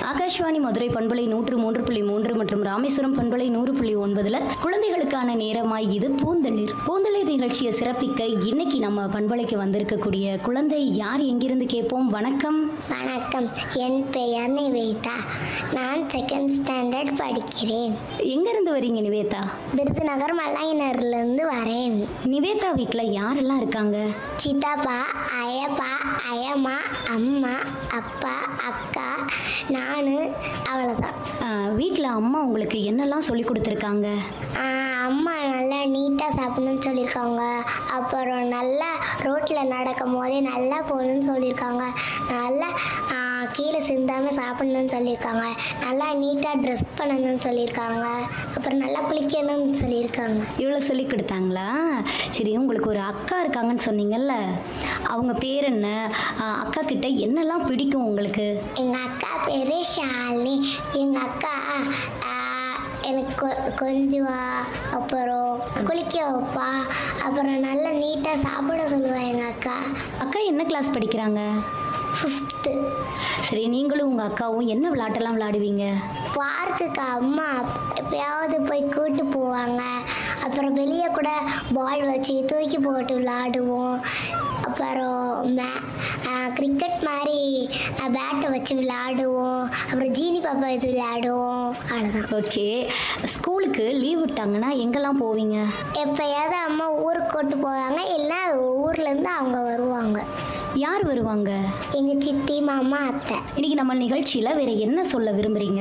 ஆகாஷ்வாணி மதுரை பண்பலை நூற்று மூன்று புள்ளி மூன்று மற்றும் ராமேஸ்வரம் பண்பலை நூறு புள்ளி ஒன்பதுல குழந்தைகளுக்கான நேரமாய் இது பூந்தளிர் பூந்தளிர் நிகழ்ச்சியை சிறப்பிக்க இன்னைக்கு நம்ம பண்பலைக்கு வந்திருக்கக்கூடிய குழந்தை யார் எங்கிருந்து கேட்போம் வணக்கம் வணக்கம் என் பெயர் நிவேதா நான் செகண்ட் ஸ்டாண்டர்ட் படிக்கிறேன் எங்கிருந்து வரீங்க நிவேதா விருதுநகர் மலையினர்லேருந்து வரேன் நிவேதா வீட்டில் யாரெல்லாம் இருக்காங்க சித்தப்பா அயப்பா அயம்மா அம்மா அப்பா அக்கா நான் அவ்வளோதான் வீட்டில் அம்மா உங்களுக்கு என்னெல்லாம் சொல்லி கொடுத்துருக்காங்க அம்மா நல்லா நீட்டாக சாப்பிடணும்னு சொல்லியிருக்காங்க அப்புறம் நல்லா ரோட்டில் நடக்கும் போதே நல்லா போகணும்னு சொல்லியிருக்காங்க நல்லா ஆ, கீழே சிந்தாமல் சாப்பிடணும்னு சொல்லியிருக்காங்க நல்லா நீட்டாக ட்ரெஸ் பண்ணணும்னு சொல்லியிருக்காங்க அப்புறம் நல்லா குளிக்கணும்னு சொல்லியிருக்காங்க இவ்வளோ சொல்லி கொடுத்தாங்களா சரி உங்களுக்கு ஒரு அக்கா இருக்காங்கன்னு சொன்னீங்கல்ல அவங்க பேர் என்ன ஆ, அக்கா கிட்ட என்னெல்லாம் பிடிக்கும் உங்களுக்கு எங்கள் அக்கா பேர் ஷாலினி எங்கள் அக்கா ஆ, எனக்கு கொ- கொஞ்சுவா அப்புறம் குளிக்க வைப்பா அப்புறம் நல்லா நீட்டாக சாப்பிட சொல்லுவா எங்கள் அக்கா அக்கா என்ன கிளாஸ் படிக்கிறாங்க ஃபிஃப்த்து சரி நீங்களும் உங்கள் அக்காவும் என்ன விளையாட்டெல்லாம் விளையாடுவீங்க பார்க்குக்கு அம்மா எப்பயாவது போய் கூட்டு போவாங்க அப்புறம் வெளியே கூட பால் வச்சு தூக்கி போட்டு விளாடுவோம் அப்புறம் மே கிரிக்கெட் மாதிரி பேட்டை வச்சு விளாடுவோம் அப்புறம் ஜீனி பாப்பா இது விளையாடுவோம் அவ்வளோதான் ஓகே ஸ்கூலுக்கு லீவ் விட்டாங்கன்னா எங்கெல்லாம் போவீங்க எப்பயாவது அம்மா ஊருக்கு கூட்டு போவாங்க இல்லை ஊர்லேருந்து அவங்க வருவாங்க யார் வருவாங்க எங்கள் சித்தி மாமா அத்தை இன்னைக்கு நம்ம நிகழ்ச்சியில் வேற என்ன சொல்ல விரும்புறீங்க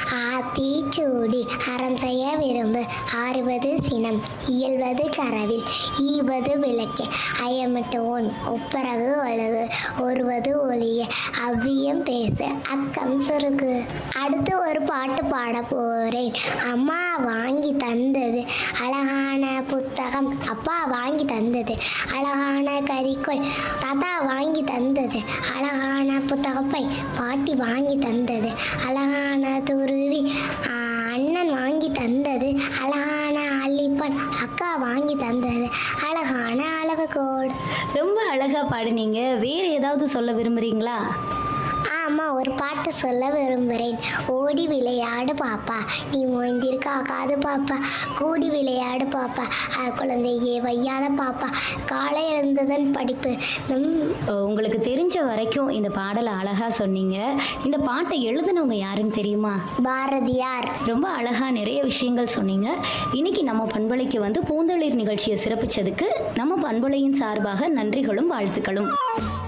ஆத்திச்சூடி அறம் செய்ய விரும்பு ஆறுவது சினம் இயல்வது கரவில் ஈவது விளக்கு அயமிட்டு ஒன் ஒப்பரகு ஒழுகு ஒருவது ஒளிய அவ்வியம் பேசு அக்கம் சுருக்கு அடுத்து ஒரு பாட்டு பாட போறேன் அம்மா வாங்கி தந்தது அழகான புத்தகம் அப்பா வாங்கி தந்தது அழகான கறிக்கோள் தாத்தா வாங்கி தந்தது அழகான புத்தகப்பை பாட்டி வாங்கி தந்தது அழகான துருவி ஆ, அண்ணன் வாங்கி தந்தது அழகான அள்ளிப்பன் அக்கா வாங்கி தந்தது அழகான அளவுகோடு ரொம்ப அழகாக பாடுனீங்க வேற ஏதாவது சொல்ல விரும்புறீங்களா ஆமா ஒரு பாட்டு சொல்ல விரும்புகிறேன் ஓடி விளையாடு பாப்பா நீ ஓய்ந்திருக்காகாது பாப்பா கூடி விளையாடு பாப்பா அ, குழந்தையே வையாத பாப்பா காலை எழுந்ததன் படிப்பு நம் உங்களுக்கு தெரிஞ்ச வரைக்கும் இந்த பாடலை அழகாக சொன்னீங்க இந்த பாட்டை எழுதுனவங்க யாருன்னு தெரியுமா பாரதியார் ரொம்ப அழகா நிறைய விஷயங்கள் சொன்னீங்க இன்னைக்கு நம்ம பண்பலைக்கு வந்து பூந்தளிர் நிகழ்ச்சியை சிறப்பிச்சதுக்கு நம்ம பண்பலையின் சார்பாக நன்றிகளும் வாழ்த்துக்களும்